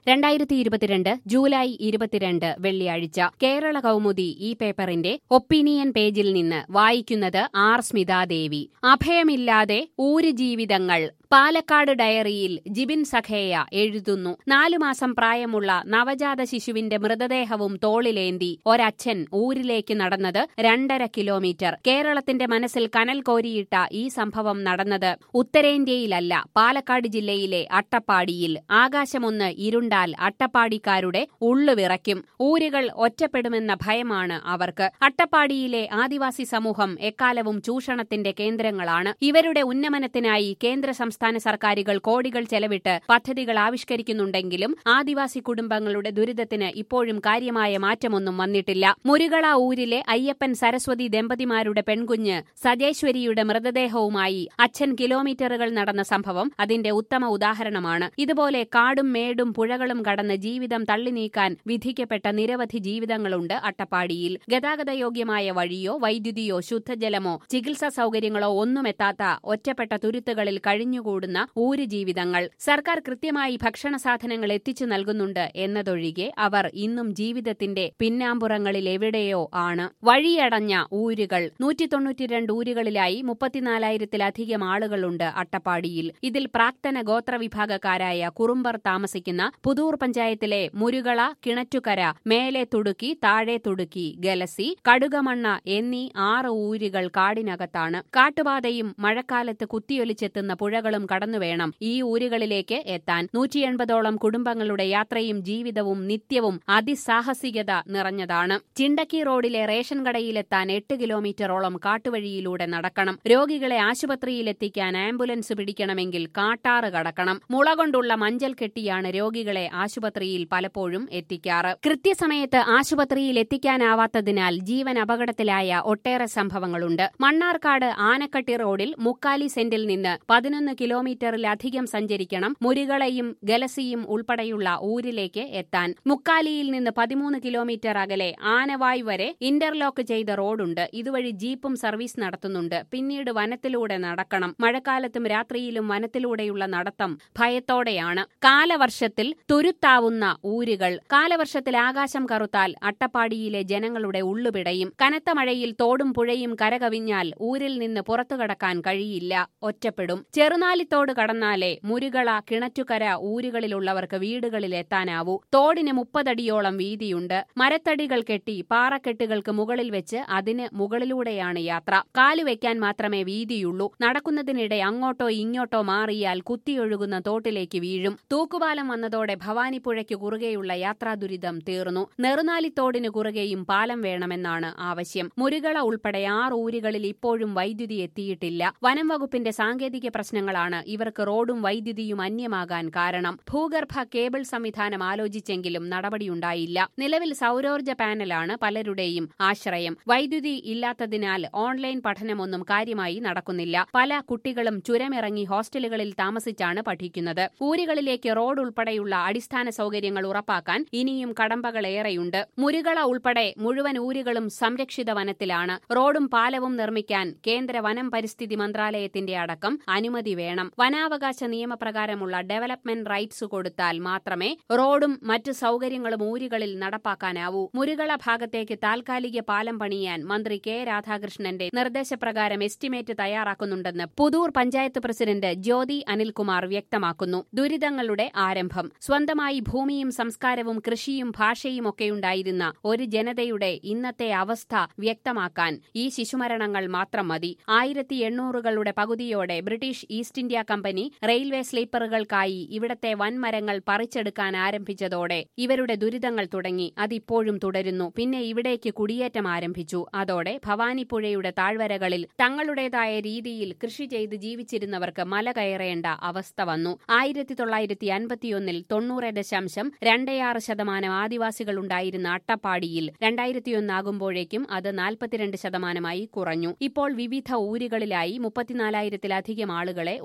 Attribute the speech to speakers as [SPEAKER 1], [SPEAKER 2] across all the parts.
[SPEAKER 1] രണ്ടായിരത്തി ഇരുപത്തിരണ്ട് ജൂലൈ ഇരുപത്തിരണ്ട് വെള്ളിയാഴ്ച കേരള കൗമുദി ഈ പേപ്പറിന്റെ ഒപ്പീനിയൻ പേജിൽ നിന്ന് വായിക്കുന്നത് ആർ സ്മിതാദേവി അഭയമില്ലാതെ ഊര് ജീവിതങ്ങൾ പാലക്കാട് ഡയറിയിൽ ജിബിൻ സഖേയ എഴുതുന്നു നാലു മാസം പ്രായമുള്ള നവജാത ശിശുവിന്റെ മൃതദേഹവും തോളിലേന്തി ഒരച്ഛൻ ഊരിലേക്ക് നടന്നത് രണ്ടര കിലോമീറ്റർ കേരളത്തിന്റെ മനസ്സിൽ കനൽ കോരിയിട്ട ഈ സംഭവം നടന്നത് ഉത്തരേന്ത്യയിലല്ല പാലക്കാട് ജില്ലയിലെ അട്ടപ്പാടിയിൽ ആകാശമൊന്ന് ഇരുണ്ടാൽ അട്ടപ്പാടിക്കാരുടെ ഉള്ളുവിറയ്ക്കും ഊരുകൾ ഒറ്റപ്പെടുമെന്ന ഭയമാണ് അവർക്ക് അട്ടപ്പാടിയിലെ ആദിവാസി സമൂഹം എക്കാലവും ചൂഷണത്തിന്റെ കേന്ദ്രങ്ങളാണ് ഇവരുടെ ഉന്നമനത്തിനായി കേന്ദ്ര സംസ്ഥാന സർക്കാരുകൾ കോടികൾ ചെലവിട്ട് പദ്ധതികൾ ആവിഷ്കരിക്കുന്നുണ്ടെങ്കിലും ആദിവാസി കുടുംബങ്ങളുടെ ദുരിതത്തിന് ഇപ്പോഴും കാര്യമായ മാറ്റമൊന്നും വന്നിട്ടില്ല മുരുകള ഊരിലെ അയ്യപ്പൻ സരസ്വതി ദമ്പതിമാരുടെ പെൺകുഞ്ഞ് സജേശ്വരിയുടെ മൃതദേഹവുമായി അച്ഛൻ കിലോമീറ്ററുകൾ നടന്ന സംഭവം അതിന്റെ ഉത്തമ ഉദാഹരണമാണ് ഇതുപോലെ കാടും മേടും പുഴകളും കടന്ന് ജീവിതം തള്ളി നീക്കാൻ വിധിക്കപ്പെട്ട നിരവധി ജീവിതങ്ങളുണ്ട് അട്ടപ്പാടിയിൽ ഗതാഗതയോഗ്യമായ വഴിയോ വൈദ്യുതിയോ ശുദ്ധജലമോ ചികിത്സാ സൗകര്യങ്ങളോ ഒന്നുമെത്താത്ത ഒറ്റപ്പെട്ട തുരുത്തുകളിൽ കഴിഞ്ഞുകൂടുന്ന ഊര് ജീവിതങ്ങൾ സർക്കാർ കൃത്യമായി ഭക്ഷണ സാധനങ്ങൾ എത്തിച്ചു നൽകുന്നുണ്ട് എന്നതൊഴികെ അവർ ഇന്നും ജീവിതത്തിന്റെ പിന്നാമ്പുറങ്ങളിൽ എവിടെയോ ആണ് വഴിയടഞ്ഞ ഊരുകൾ നൂറ്റി തൊണ്ണൂറ്റിരണ്ട് ഊരുകളിലായി മുപ്പത്തിനാലായിരത്തിലധികം ആളുകളുണ്ട് അട്ടപ്പാടിയിൽ ഇതിൽ പ്രാക്തന ഗോത്രവിഭാഗക്കാരായ കുറുമ്പർ താമസിക്കുന്ന പുതൂർ പഞ്ചായത്തിലെ മുരുകള കിണറ്റുകര മേലെ തുടുക്കി താഴെ തുടുക്കി ഗലസി കടുകമണ്ണ എന്നീ ആറ് ഊരുകൾ കാടിനകത്താണ് കാട്ടുപാതയും മഴക്കാലത്ത് കുത്തിയൊലിച്ചെത്തുന്ന പുഴകളും കടന്നുവേണം ഈ ഊരുകളിലേക്ക് എത്താൻ നൂറ്റി എൺപതോളം കുടുംബങ്ങളുടെ യാത്രയും ജീവിതവും നിത്യവും അതിസാഹസികത നിറഞ്ഞതാണ് ചിണ്ടക്കി റോഡിലെ റേഷൻ കടയിലെത്താൻ എട്ട് കിലോമീറ്ററോളം കാട്ടുവഴിയിലൂടെ നടക്കണം രോഗികളെ ആശുപത്രിയിലെത്തിക്കാൻ ആംബുലൻസ് പിടിക്കണമെങ്കിൽ കാട്ടാറ് കടക്കണം മുള കൊണ്ടുള്ള മഞ്ചൽ കെട്ടിയാണ് രോഗികളെ ആശുപത്രിയിൽ പലപ്പോഴും എത്തിക്കാറ് കൃത്യസമയത്ത് ആശുപത്രിയിൽ എത്തിക്കാനാവാത്തതിനാൽ ജീവൻ അപകടത്തിലായ ഒട്ടേറെ സംഭവങ്ങളുണ്ട് മണ്ണാർക്കാട് ആനക്കട്ടി റോഡിൽ മുക്കാലി സെന്റിൽ നിന്ന് പതിനൊന്ന് കിലോമീറ്ററിലധികം സഞ്ചരിക്കണം മുരുകളയും ഗലസിയും ഉൾപ്പെടെയുള്ള ഊരിലേക്ക് എത്താൻ മുക്കാലിയിൽ നിന്ന് പതിമൂന്ന് കിലോമീറ്റർ അകലെ ആനവായ് വരെ ഇന്റർലോക്ക് ചെയ്ത റോഡുണ്ട് ഇതുവഴി ജീപ്പും സർവീസ് നടത്തുന്നുണ്ട് പിന്നീട് വനത്തിലൂടെ നടക്കണം മഴക്കാലത്തും രാത്രിയിലും വനത്തിലൂടെയുള്ള നടത്തം ഭയത്തോടെയാണ് കാലവർഷത്തിൽ തുരുത്താവുന്ന ഊരുകൾ കാലവർഷത്തിൽ ആകാശം കറുത്താൽ അട്ടപ്പാടിയിലെ ജനങ്ങളുടെ ഉള്ളുപിടയും കനത്ത മഴയിൽ തോടും പുഴയും കരകവിഞ്ഞാൽ ഊരിൽ നിന്ന് പുറത്തു കടക്കാൻ കഴിയില്ല ഒറ്റപ്പെടും ചെറുനാലിത്തോട് കടന്നാലേ മുരുകള കിണറ്റുകര ഊരുകളിലുള്ളവർക്ക് വീടുകളിൽ എത്താനാവൂ തോടിന് മുപ്പതടിയോളം വീതിയുണ്ട് മരത്തടികൾ കെട്ടി പാറക്കെട്ടുകൾക്ക് മുകളിൽ വെച്ച് അതിന് മുകളിലൂടെയാണ് യാത്ര കാലുവെക്കാൻ മാത്രമേ വീതിയുള്ളൂ നടക്കുന്നതിനിടെ അങ്ങോട്ടോ ഇങ്ങോട്ടോ മാറിയാൽ കുത്തിയൊഴുകുന്ന തോട്ടിലേക്ക് വീഴും തൂക്കുപാലം വന്നതോടെ ഭവാനിപ്പുഴയ്ക്ക് കുറുകെയുള്ള യാത്രാ ദുരിതം തീർന്നു നെറുനാലിത്തോടിന് കുറുകെയും പാലം വേണമെന്നാണ് ആവശ്യം മുരുകള ഉൾപ്പെടെ ആറ് ഊരുകളിൽ ഇപ്പോഴും വൈദ്യുതി എത്തിയിട്ടില്ല വനം വകുപ്പിന്റെ സാങ്കേതിക പ്രശ്നങ്ങളാണ് ഇവർക്ക് റോഡും വൈദ്യുതിയും അന്യമാകാൻ കാരണം ഭൂഗർഭ കേബിൾ സംവിധാനം ആലോചിച്ചെങ്കിലും നടപടിയുണ്ടായില്ല നിലവിൽ സൗരോർജ്ജ പാനലാണ് പലരുടെയും ആശ്രയം വൈദ്യുതി ഇല്ലാത്തതിനാൽ ഓൺലൈൻ പഠനമൊന്നും കാര്യമായി നടക്കുന്നില്ല പല കുട്ടികളും ചുരമിറങ്ങി ഹോസ്റ്റലുകളിൽ താമസിച്ചാണ് പഠിക്കുന്നത് ഊരുകളിലേക്ക് റോഡ് ഉൾപ്പെടെയുള്ള അടിസ്ഥാന സൗകര്യങ്ങൾ ഉറപ്പാക്കാൻ ഇനിയും കടമ്പകളേറെയുണ്ട് മുരുകള ഉൾപ്പെടെ മുഴുവൻ ഊരുകളും സംരക്ഷിത വനത്തിലാണ് റോഡും പാലവും നിർമ്മിക്കാൻ കേന്ദ്ര വനം പരിസ്ഥിതി മന്ത്രാലയത്തിന്റെ അടക്കം അനുമതി വേണം വനാവകാശ നിയമപ്രകാരമുള്ള ഡെവലപ്മെന്റ് റൈറ്റ്സ് കൊടുത്താൽ മാത്രമേ റോഡും മറ്റു സൗകര്യങ്ങളും ഊരുകളിൽ നടപ്പാക്കാനാവൂ മുരുകള ഭാഗത്തേക്ക് താൽക്കാലിക പാലം പണിയാൻ മന്ത്രി കെ രാധാകൃഷ്ണന്റെ നിർദ്ദേശപ്രകാരം എസ്റ്റിമേറ്റ് തയ്യാറാക്കുന്നുണ്ടെന്ന് പുതൂർ പഞ്ചായത്ത് പ്രസിഡന്റ് ജ്യോതി അനിൽകുമാർ വ്യക്തമാക്കുന്നു ദുരിതങ്ങളുടെ ആരംഭം സ്വന്തമായി ഭൂമിയും സംസ്കാരവും കൃഷിയും ഭാഷയും ഒക്കെയുണ്ടായിരുന്ന ഒരു ജനതയുടെ ഇന്നത്തെ അവസ്ഥ വ്യക്തമാക്കാൻ ഈ ശിശുമരണങ്ങൾ മാത്രം മതി ആയിരത്തി എണ്ണൂറുകളുടെ പകുതിയോടെ British East India company railway സ്ലീപ്പറുകൾക്കായി ഇവിടത്തെ വൻമരങ്ങൾ പറിച്ചെടുക്കാൻ ആരംഭിച്ചതോടെ ഇവരുടെ ദുരിതങ്ങൾ തുടങ്ങി അതിപ്പോഴും തുടരുന്നു പിന്നെ ഇവിടേക്ക് കുടിയേറ്റം ആരംഭിച്ചു അതോടെ ഭവാനിപ്പുഴയുടെ താഴ്വരകളിൽ തങ്ങളുടേതായ രീതിയിൽ കൃഷി ചെയ്ത് ജീവിച്ചിരുന്നവർക്ക് മല കയറേണ്ട അവസ്ഥ വന്നു ആയിരത്തി തൊള്ളായിരത്തി അൻപത്തിയൊന്നിൽ തൊണ്ണൂറ് ദശാംശം രണ്ടേയാറ് ശതമാനം ആദിവാസികളുണ്ടായിരുന്ന അട്ടപ്പാടിയിൽ രണ്ടായിരത്തിയൊന്നാകുമ്പോഴേക്കും അത് നാൽപ്പത്തിരണ്ട് ശതമാനമായി കുറഞ്ഞു ഇപ്പോൾ വിവിധ ഊരുകളിലായി മുപ്പത്തിനാലായിരത്തിലധികം ആളുകളെ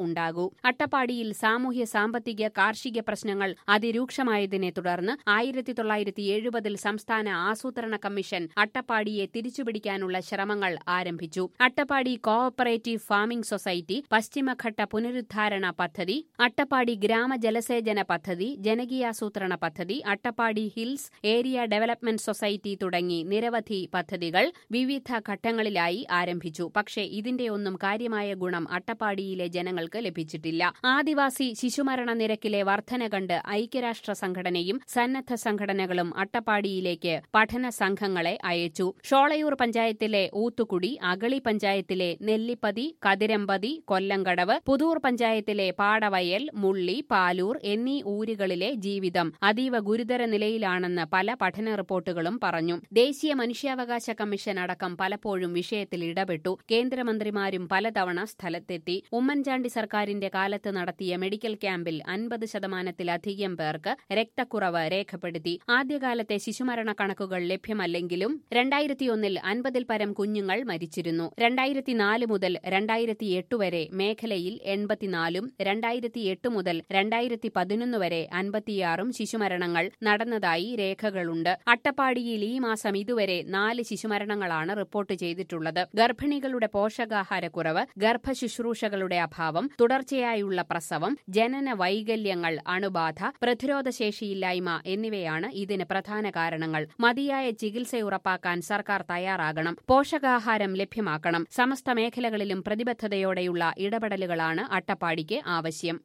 [SPEAKER 1] ഉണ്ടാകൂ അട്ടപ്പാടിയിൽ സാമൂഹ്യ സാമ്പത്തിക കാർഷിക പ്രശ്നങ്ങൾ അതിരൂക്ഷമായതിനെ തുടർന്ന് ആയിരത്തി തൊള്ളായിരത്തി എഴുപതിൽ സംസ്ഥാന ആസൂത്രണ കമ്മീഷൻ അട്ടപ്പാടിയെ തിരിച്ചുപിടിക്കാനുള്ള ശ്രമങ്ങൾ ആരംഭിച്ചു അട്ടപ്പാടി കോഓപ്പറേറ്റീവ് ഫാമിംഗ് സൊസൈറ്റി പശ്ചിമഘട്ട പുനരുദ്ധാരണ പദ്ധതി അട്ടപ്പാടി ഗ്രാമജലസേചന പദ്ധതി ജനകീയാസൂത്രണ പദ്ധതി Attappadi hills area development society തുടങ്ങി നിരവധി പദ്ധതികൾ വിവിധ ഘട്ടങ്ങളിലായി ആരംഭിച്ചു പക്ഷേ ഇതിന്റെയൊന്നും കാര്യമായ ഗുണം അട്ടപ്പാടിയിലെ ജനങ്ങൾക്ക് ലഭിച്ചിട്ടില്ല ആദിവാസി ശിശുമരണ നിരക്കിലെ വർധന കണ്ട് ഐക്യരാഷ്ട്ര സംഘടനയും സന്നദ്ധ സംഘടനകളും അട്ടപ്പാടിയിലേക്ക് പഠന സംഘങ്ങളെ അയച്ചു ഷോളയൂർ പഞ്ചായത്തിലെ ഊത്തുകുടി അഗളി പഞ്ചായത്തിലെ നെല്ലിപ്പതി കതിരമ്പതി കൊല്ലങ്കടവ് പുതൂർ പഞ്ചായത്തിലെ പാടവയൽ മുള്ളി പാലൂർ എന്നീ ഊരുകളിലെ ജീവിതം അതീവ ഗുരുതര നിലയിലാണെന്ന് പല പഠന റിപ്പോർട്ടുകളും പറഞ്ഞു ദേശീയ മനുഷ്യാവകാശ കമ്മീഷൻ അടക്കം പലപ്പോഴും വിഷയത്തിൽ ഇടപെട്ടു കേന്ദ്രമന്ത്രിമാരും പലതവണ സ്ഥലത്തെത്തി ഉമ്മൻചാണ്ടി സർക്കാരിന്റെ കാലത്ത് നടത്തിയ മെഡിക്കൽ ക്യാമ്പിൽ അൻപത് ശതമാനത്തിലധികം പേർക്ക് രക്തക്കുറവ് രേഖപ്പെടുത്തി ആദ്യകാലത്തെ ശിശുമരണ കണക്കുകൾ ലഭ്യമല്ലെങ്കിലും രണ്ടായിരത്തിയൊന്നിൽ അൻപതിൽ പരം കുഞ്ഞുങ്ങൾ മരിച്ചിരുന്നു രണ്ടായിരത്തിനാല് മുതൽ രണ്ടായിരത്തിയെട്ട് വരെ മേഖലയിൽ എൺപത്തിനാലും രണ്ടായിരത്തിയെട്ട് മുതൽ രണ്ടായിരത്തി പതിനൊന്ന് വരെ അൻപത്തിയാറും ശിശുമരണങ്ങൾ നടന്നതായി രേഖകളുണ്ട് അട്ടപ്പാടിയിൽ ഈ മാസം ഇതുവരെ നാല് ശിശുമരണങ്ങളാണ് റിപ്പോർട്ട് ചെയ്തിട്ടുള്ളത് ഗർഭിണികളുടെ പോഷകാഹാരക്കുറവ് ഗർഭശുശ്രൂഷകളുടെ അഭാവം തുടർച്ചയായുള്ള പ്രസവം ജനന വൈകല്യങ്ങൾ അണുബാധ പ്രതിരോധശേഷിയില്ലായ്മ എന്നിവയാണ് ഇതിന് പ്രധാന കാരണങ്ങൾ മതിയായ ചികിത്സ ഉറപ്പാക്കാൻ സർക്കാർ തയ്യാറാകണം പോഷകാഹാരം ലഭ്യമാക്കണം സമസ്ത മേഖലകളിലും പ്രതിബദ്ധതയോടെയുള്ള ഇടപെടലുകളാണ് അട്ടപ്പാടിക്ക് ആവശ്യം